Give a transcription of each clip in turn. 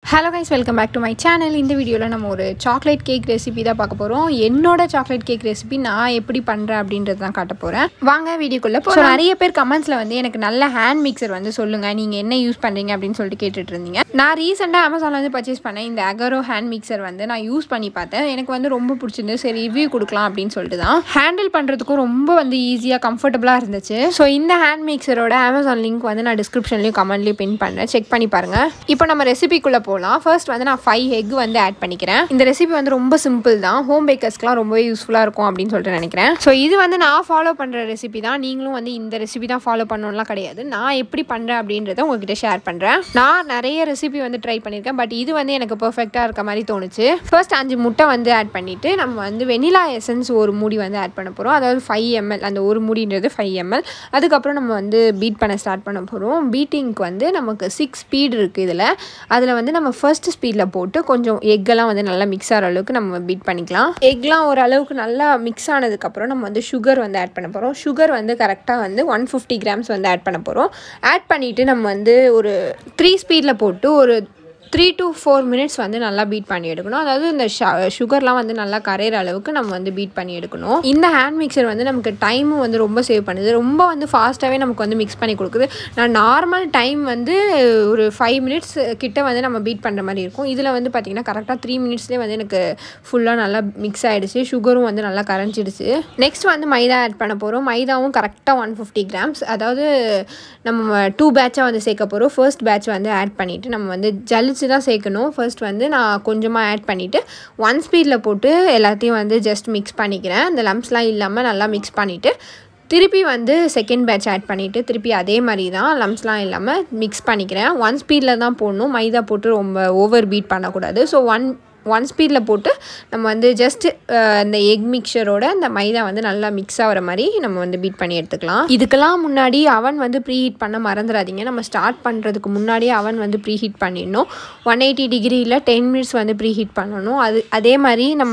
hello guys welcome back to my channel இந்த வீடியோவில் நம்ம ஒரு சாக்லேட் கேக் ரெசிபி தான் பார்க்க போகிறோம் என்னோட சாக்லேட் கேக் ரெசிபி நான் எப்படி பண்ணுறேன் அப்படின்றது தான் காட்ட போகிறேன் வாங்க வீடியோக்குள்ளே இப்போ நிறைய பேர் கமெண்ட்ஸில் வந்து எனக்கு நல்ல ஹேண்ட் மிக்சர் வந்து சொல்லுங்கள் நீங்கள் என்ன யூஸ் பண்ணுறீங்க அப்படின்னு சொல்லிட்டு கேட்டுட்டு இருந்தீங்க நான் ரீசெண்டாக அமேசானில் வந்து பர்ச்சேஸ் பண்ணேன் இந்த அகரோ ஹேண்ட் மிக்சர் வந்து நான் யூஸ் பண்ணி பார்த்தேன் எனக்கு வந்து ரொம்ப பிடிச்சிருந்து சரி ரிவ்யூ கொடுக்கலாம் அப்படின்னு சொல்லிட்டு தான் ஹேண்டில் பண்ணுறதுக்கும் ரொம்ப வந்து ஈஸியாக கம்ஃபர்டபுளாக இருந்துச்சு ஸோ இந்த ஹேண்ட் மிக்சரோட அமேசான் லிங்க் வந்து நான் டிஸ்கிரிப்ஷன்லேயும் கமெண்ட்லேயும் பின் பண்ணுறேன் செக் பண்ணி பாருங்கள் இப்போ நம்ம ரெசிபிக்குள்ளே போகலாம் ஃபர்ஸ்ட் வந்து நான் ஃபைவ் எக் வந்து ஆட் பண்ணிக்கிறேன் இந்த ரெசிபி வந்து ரொம்ப சிம்பிள் தான் ஹோம் பேக்கர்ஸ்க்குலாம் ரொம்பவே யூஸ்ஃபுல்லாக இருக்கும் அப்படின்னு சொல்லிட்டு நினைக்கிறேன் ஸோ இது வந்து நான் ஃபாலோ பண்ணுற ரெசிபி தான் நீங்களும் வந்து இந்த ரெசிபி தான் ஃபாலோ பண்ணணும்லாம் கிடையாது நான் எப்படி பண்ணுறேன் அப்படின்றத உங்ககிட்ட ஷேர் பண்ணுறேன் நான் நிறைய ரெசிபி வந்து ட்ரை பண்ணியிருக்கேன் பட் இது வந்து எனக்கு பர்ஃபெக்டாக இருக்க மாதிரி தோணுச்சு ஃபர்ஸ்ட் அஞ்சு முட்டை வந்து ஆட் பண்ணிவிட்டு நம்ம வந்து வெனிலா எசன்ஸ் ஒரு மூடி வந்து ஆட் பண்ண போகிறோம் அதாவது ஃபைவ் எம்எல் அந்த ஒரு மூடின்றது ஃபைவ் எம்எல் அதுக்கப்புறம் நம்ம வந்து பீட் பண்ண ஸ்டார்ட் பண்ண போகிறோம் பீட்டிங்க்கு வந்து நமக்கு சிக்ஸ் ஸ்பீட் இருக்குது இதில் அதில் வந்து நம்ம ஃபர்ஸ்ட் ஸ்பீடில் போட்டு கொஞ்சம் எக்கெல்லாம் வந்து நல்லா மிக்ஸ் ஆகிற அளவுக்கு நம்ம பீட் பண்ணிக்கலாம் எக்லாம் ஓரளவுக்கு நல்லா மிக்ஸ் ஆனதுக்கப்புறம் நம்ம வந்து சுகர் வந்து ஆட் பண்ண போகிறோம் சுகர் வந்து கரெக்டாக வந்து ஒன் ஃபிஃப்டி கிராம்ஸ் வந்து ஆட் பண்ண போகிறோம் ஆட் பண்ணிவிட்டு நம்ம வந்து ஒரு த்ரீ ஸ்பீடில் போட்டு ஒரு த்ரீ டு ஃபோர் மினிட்ஸ் வந்து நல்லா பீட் பண்ணி எடுக்கணும் அதாவது இந்த சுகர்லாம் வந்து நல்லா கரையிற அளவுக்கு நம்ம வந்து பீட் பண்ணி எடுக்கணும் இந்த ஹேண்ட் மிக்சர் வந்து நமக்கு டைமும் வந்து ரொம்ப சேவ் பண்ணுது ரொம்ப வந்து ஃபாஸ்ட்டாகவே நமக்கு வந்து மிக்ஸ் பண்ணி கொடுக்குது நான் நார்மல் டைம் வந்து ஒரு ஃபைவ் மினிட்ஸ் கிட்ட வந்து நம்ம பீட் பண்ணுற மாதிரி இருக்கும் இதில் வந்து பார்த்திங்கன்னா கரெக்டாக த்ரீ மினிட்ஸ்லேயே வந்து எனக்கு ஃபுல்லாக நல்லா மிக்ஸ் ஆகிடுச்சு சுகரும் வந்து நல்லா கரைஞ்சிடுச்சு நெக்ஸ்ட் வந்து மைதா ஆட் பண்ண போகிறோம் மைதாவும் கரெக்டாக ஒன் ஃபிஃப்டி கிராம்ஸ் அதாவது நம்ம டூ பேட்சாக வந்து சேர்க்க போகிறோம் ஃபர்ஸ்ட் பேட்ச் வந்து ஆட் பண்ணிவிட்டு நம்ம வந்து ஜலிச்சு தான் சேர்க்கணும் ஃபர்ஸ்ட் வந்து நான் கொஞ்சமாக ஆட் பண்ணிவிட்டு ஒன் ஸ்பீடில் போட்டு எல்லாத்தையும் வந்து ஜஸ்ட் மிக்ஸ் பண்ணிக்கிறேன் அந்த லம்ஸ்லாம் இல்லாமல் நல்லா மிக்ஸ் பண்ணிவிட்டு திருப்பி வந்து செகண்ட் பேட்ச் ஆட் பண்ணிவிட்டு திருப்பி அதே மாதிரி தான் லம்ஸ்லாம் இல்லாமல் மிக்ஸ் பண்ணிக்கிறேன் ஒன் ஸ்பீடில் தான் போடணும் மைதா போட்டு ரொம்ப ஓவர் பீட் பண்ணக்கூடாது ஸோ ஒன் ஒன் ஸ்பீடில் போட்டு நம்ம வந்து ஜஸ்ட் அந்த எக் மிக்சரோட அந்த மைதா வந்து நல்லா மிக்ஸ் ஆகிற மாதிரி நம்ம வந்து பீட் பண்ணி எடுத்துக்கலாம் இதுக்கெல்லாம் முன்னாடி அவன் வந்து ப்ரீ ஹீட் பண்ண மறந்துடாதீங்க நம்ம ஸ்டார்ட் பண்ணுறதுக்கு முன்னாடியே அவன் வந்து ப்ரீ ஹீட் பண்ணிடணும் ஒன் எயிட்டி டிகிரியில் டென் மினிட்ஸ் வந்து ப்ரீ ஹீட் பண்ணணும் அது அதே மாதிரி நம்ம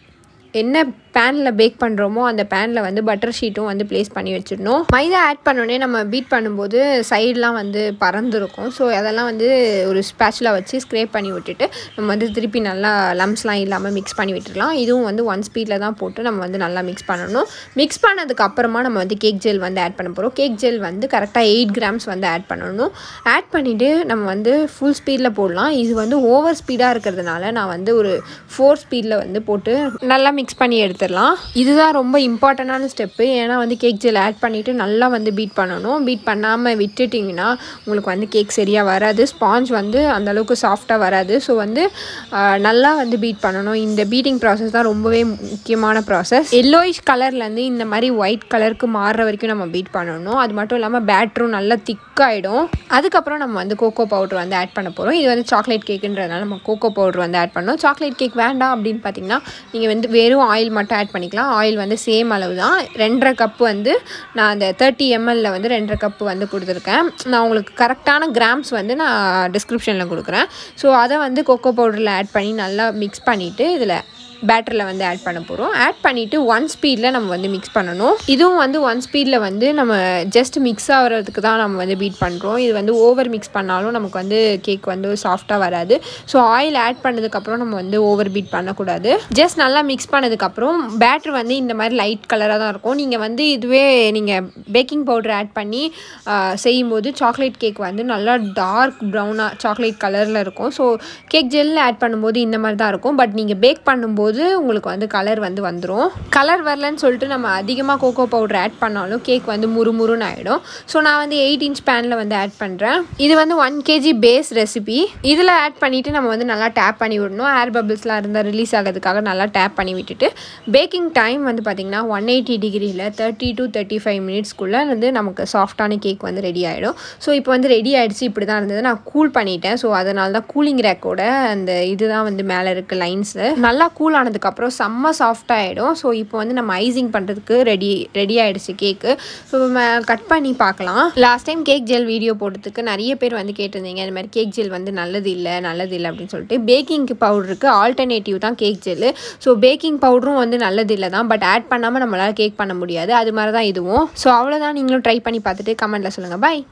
என்ன பேனில் பேக் பண்ணுறோமோ அந்த பேனில் வந்து பட்டர் ஷீட்டும் வந்து ப்ளேஸ் பண்ணி வச்சிடணும் மைதா ஆட் பண்ணோடனே நம்ம பீட் பண்ணும்போது சைட்லாம் வந்து பறந்துருக்கும் ஸோ அதெல்லாம் வந்து ஒரு ஸ்பேச்சில் வச்சு ஸ்க்ரேப் பண்ணி விட்டுட்டு நம்ம வந்து திருப்பி நல்லா லம்ஸ்லாம் இல்லாமல் மிக்ஸ் பண்ணி விட்டுடலாம் இதுவும் வந்து ஒன் ஸ்பீடில் தான் போட்டு நம்ம வந்து நல்லா மிக்ஸ் பண்ணணும் மிக்ஸ் பண்ணதுக்கு அப்புறமா நம்ம வந்து கேக் ஜெல் வந்து ஆட் பண்ண போகிறோம் கேக் ஜெல் வந்து கரெக்டாக எயிட் கிராம்ஸ் வந்து ஆட் பண்ணணும் ஆட் பண்ணிவிட்டு நம்ம வந்து ஃபுல் ஸ்பீடில் போடலாம் இது வந்து ஓவர் ஸ்பீடாக இருக்கிறதுனால நான் வந்து ஒரு ஃபோர் ஸ்பீடில் வந்து போட்டு நல்லா மிக்ஸ் பண்ணி எடுத்து எடுத்துடலாம் இதுதான் ரொம்ப இம்பார்ட்டண்டான ஸ்டெப்பு ஏன்னா வந்து கேக் ஜெல் ஆட் பண்ணிவிட்டு நல்லா வந்து பீட் பண்ணணும் பீட் பண்ணாமல் விட்டுட்டிங்கன்னா உங்களுக்கு வந்து கேக் சரியாக வராது ஸ்பாஞ்ச் வந்து அந்தளவுக்கு சாஃப்டாக வராது ஸோ வந்து நல்லா வந்து பீட் பண்ணணும் இந்த பீட்டிங் ப்ராசஸ் தான் ரொம்பவே முக்கியமான ப்ராசஸ் எல்லோயிஷ் கலர்லேருந்து இந்த மாதிரி ஒயிட் கலருக்கு மாறுற வரைக்கும் நம்ம பீட் பண்ணணும் அது மட்டும் இல்லாமல் பேட்டரும் நல்லா திக்காகிடும் அதுக்கப்புறம் நம்ம வந்து கோகோ பவுடர் வந்து ஆட் பண்ண போகிறோம் இது வந்து சாக்லேட் கேக்குன்றதுனால நம்ம கோகோ பவுடர் வந்து ஆட் பண்ணோம் சாக்லேட் கேக் வேண்டாம் அப்படின்னு பார்த்தீங்கன்னா நீங்கள் வந்து வெறும் ஆயில் மட்டும் ஆட் பண்ணிக்கலாம் ஆயில் வந்து சேம் அளவு தான் ரெண்டரை கப்பு வந்து நான் அந்த தேர்ட்டி எம்எல்ல வந்து ரெண்டரை கப்பு வந்து கொடுத்துருக்கேன் நான் உங்களுக்கு கரெக்டான கிராம்ஸ் வந்து நான் டிஸ்கிரிப்ஷனில் கொடுக்குறேன் ஸோ அதை வந்து கொக்கோ பவுடரில் ஆட் பண்ணி நல்லா மிக்ஸ் பண்ணிவிட்டு இதில் பேட்டரில் வந்து ஆட் பண்ண போகிறோம் ஆட் பண்ணிவிட்டு ஒன் ஸ்பீடில் நம்ம வந்து மிக்ஸ் பண்ணணும் இதுவும் வந்து ஒன் ஸ்பீடில் வந்து நம்ம ஜஸ்ட் மிக்ஸ் ஆகிறதுக்கு தான் நம்ம வந்து பீட் பண்ணுறோம் இது வந்து ஓவர் மிக்ஸ் பண்ணாலும் நமக்கு வந்து கேக் வந்து சாஃப்டாக வராது ஸோ ஆயில் ஆட் பண்ணதுக்கப்புறம் நம்ம வந்து ஓவர் பீட் பண்ணக்கூடாது ஜஸ்ட் நல்லா மிக்ஸ் பண்ணதுக்கப்புறம் பேட்டர் வந்து இந்த மாதிரி லைட் கலராக தான் இருக்கும் நீங்கள் வந்து இதுவே நீங்கள் பேக்கிங் பவுடர் ஆட் பண்ணி செய்யும்போது சாக்லேட் கேக் வந்து நல்லா டார்க் ப்ரௌனாக சாக்லேட் கலரில் இருக்கும் ஸோ கேக் ஜெல்லில் ஆட் பண்ணும்போது இந்த மாதிரி தான் இருக்கும் பட் நீங்கள் பேக் பண்ணும்போது போது உங்களுக்கு வந்து கலர் வந்து வந்துடும் கலர் வரலன்னு சொல்லிட்டு நம்ம அதிகமாக கோகோ பவுடர் ஆட் பண்ணாலும் கேக் வந்து முறுமுறுன்னு ஆகிடும் ஸோ நான் வந்து எயிட் இன்ச் பேனில் வந்து ஆட் பண்ணுறேன் இது வந்து ஒன் கேஜி பேஸ் ரெசிபி இதில் ஆட் பண்ணிவிட்டு நம்ம வந்து நல்லா டேப் பண்ணி விடணும் ஏர் பபிள்ஸ்லாம் இருந்தால் ரிலீஸ் ஆகிறதுக்காக நல்லா டேப் பண்ணி விட்டுட்டு பேக்கிங் டைம் வந்து பார்த்திங்கன்னா ஒன் எயிட்டி டிகிரியில் தேர்ட்டி டு தேர்ட்டி ஃபைவ் மினிட்ஸ்க்குள்ளே வந்து நமக்கு சாஃப்டான கேக் வந்து ரெடி ஆகிடும் ஸோ இப்போ வந்து ரெடி ஆகிடுச்சு இப்படி தான் இருந்தது நான் கூல் பண்ணிட்டேன் ஸோ அதனால தான் கூலிங் ரேக்கோட அந்த இதுதான் வந்து மேலே இருக்குது லைன்ஸு நல்லா கூல் ஆனதுக்கப்புறம் செம்ம சாஃப்டாகிடும் ஸோ இப்போ வந்து நம்ம ஐசிங் பண்ணுறதுக்கு ரெடி ரெடி ஆகிடுச்சு கேக்கு ஸோ நம்ம கட் பண்ணி பார்க்கலாம் last time cake gel video போட்டதுக்கு நிறைய பேர் வந்து கேட்டிருந்தீங்க இந்த மாதிரி கேக் ஜெல் வந்து நல்லது இல்லை நல்லது இல்லை அப்படின்னு சொல்லிட்டு பேக்கிங்க்கு பவுடருக்கு ஆல்டர்னேட்டிவ் தான் கேக் ஜெல்லு ஸோ பேக்கிங் பவுடரும் வந்து நல்லது இல்லை தான் பட் ஆட் பண்ணாமல் நம்மளால் கேக் பண்ண முடியாது அது மாதிரி தான் இதுவும் ஸோ அவ்வளோதான் நீங்களும் ட்ரை பண்ணி பார்த்துட்டு கமெண்ட்டில் சொல்லுங்கள் பாய்